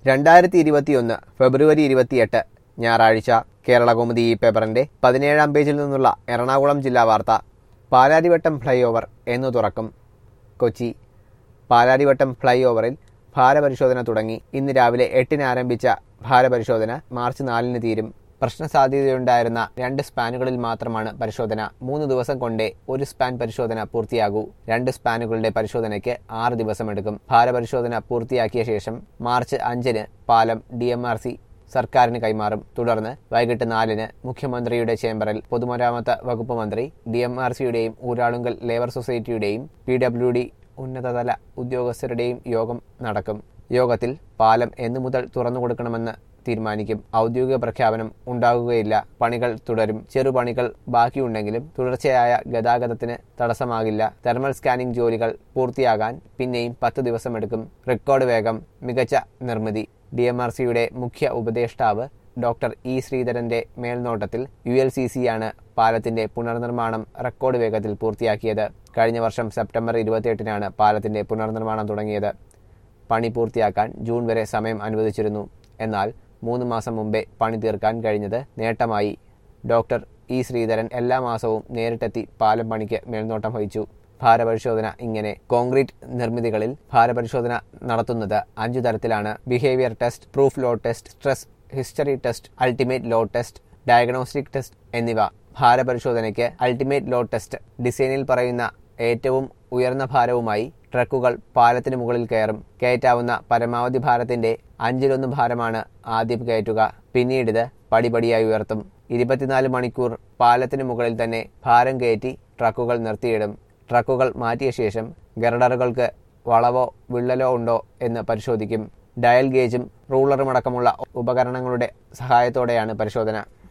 രണ്ടായിരത്തി ഇരുപത്തിയൊന്ന് ഫെബ്രുവരി ഇരുപത്തിയെട്ട് ഞായറാഴ്ച കേരളകൗമുദി ഈ പേപ്പറിന്റെ പതിനേഴാം പേജിൽ നിന്നുള്ള എറണാകുളം ജില്ലാ വാർത്ത പാലാരിവട്ടം ഫ്ലൈ ഓവർ എന്നു തുറക്കും കൊച്ചി പാലാരിവട്ടം ഫ്ലൈ ഓവറിൽ ഭാരപരിശോധന തുടങ്ങി ഇന്ന് രാവിലെ എട്ടിന് ആരംഭിച്ച ഭാരപരിശോധന മാർച്ച് നാലിന് തീരും പ്രശ്നസാധ്യതയുണ്ടായിരുന്ന രണ്ട് സ്പാനുകളിൽ മാത്രമാണ് പരിശോധന മൂന്ന് ദിവസം കൊണ്ടേ ഒരു സ്പാൻ പരിശോധന പൂർത്തിയാകൂ രണ്ട് സ്പാനുകളുടെ പരിശോധനയ്ക്ക് ആറ് ദിവസമെടുക്കും ഭാരപരിശോധന പൂർത്തിയാക്കിയ ശേഷം മാർച്ച് അഞ്ചിന് പാലം ഡി എം ആർ സി സർക്കാരിന് കൈമാറും തുടർന്ന് വൈകിട്ട് നാലിന് മുഖ്യമന്ത്രിയുടെ ചേംബറിൽ പൊതുമരാമത്ത് വകുപ്പ് മന്ത്രി ഡി എം ആർ സിയുടെയും ഊരാളുങ്കൽ ലേബർ സൊസൈറ്റിയുടെയും പി ഡബ്ല്യു ഡി ഉന്നതതല ഉദ്യോഗസ്ഥരുടെയും യോഗം നടക്കും യോഗത്തിൽ പാലം എന്നു മുതൽ തുറന്നു കൊടുക്കണമെന്ന് തീരുമാനിക്കും ഔദ്യോഗിക പ്രഖ്യാപനം ഉണ്ടാകുകയില്ല പണികൾ തുടരും ചെറുപണികൾ ബാക്കിയുണ്ടെങ്കിലും തുടർച്ചയായ ഗതാഗതത്തിന് തടസ്സമാകില്ല തെർമൽ സ്കാനിംഗ് ജോലികൾ പൂർത്തിയാകാൻ പിന്നെയും പത്ത് ദിവസമെടുക്കും റെക്കോർഡ് വേഗം മികച്ച നിർമ്മിതി ഡി എം ആർ സിയുടെ മുഖ്യ ഉപദേഷ്ടാവ് ഡോക്ടർ ഇ ശ്രീധരന്റെ മേൽനോട്ടത്തിൽ യു എൽ സി സിയാണ് പാലത്തിന്റെ പുനർനിർമ്മാണം റെക്കോർഡ് വേഗത്തിൽ പൂർത്തിയാക്കിയത് കഴിഞ്ഞ വർഷം സെപ്റ്റംബർ ഇരുപത്തിയെട്ടിനാണ് പാലത്തിന്റെ പുനർനിർമ്മാണം തുടങ്ങിയത് പണി പൂർത്തിയാക്കാൻ ജൂൺ വരെ സമയം അനുവദിച്ചിരുന്നു എന്നാൽ മൂന്ന് മാസം മുമ്പേ പണി തീർക്കാൻ കഴിഞ്ഞത് നേട്ടമായി ഡോക്ടർ ഇ ശ്രീധരൻ എല്ലാ മാസവും നേരിട്ടെത്തി പാലം പണിക്ക് മേൽനോട്ടം വഹിച്ചു ഭാരപരിശോധന ഇങ്ങനെ കോൺക്രീറ്റ് നിർമ്മിതികളിൽ ഭാരപരിശോധന നടത്തുന്നത് അഞ്ചു തരത്തിലാണ് behaviour test proof load test stress history test ultimate load test diagnostic test എന്നിവ ഭാരപരിശോധനയ്ക്ക് അൾട്ടിമേറ്റ് ലോ ടെസ്റ്റ് ഡിസൈനിൽ പറയുന്ന ഏറ്റവും ഉയർന്ന ഭാരവുമായി ട്രക്കുകൾ പാലത്തിന് മുകളിൽ കയറും കയറ്റാവുന്ന പരമാവധി ഭാരത്തിന്റെ അഞ്ചിലൊന്ന് ഭാരമാണ് ആദ്യം കയറ്റുക പിന്നീട് ഇത് പടിപടിയായി ഉയർത്തും ഇരുപത്തിനാല് മണിക്കൂർ പാലത്തിന് മുകളിൽ തന്നെ ഭാരം കയറ്റി ട്രക്കുകൾ നിർത്തിയിടും ട്രക്കുകൾ മാറ്റിയ ശേഷം ഗർഡറുകൾക്ക് വളവോ വിള്ളലോ ഉണ്ടോ എന്ന് പരിശോധിക്കും ഡയൽ ഗേജും റൂളറുമടക്കമുള്ള ഉപകരണങ്ങളുടെ സഹായത്തോടെയാണ് പരിശോധന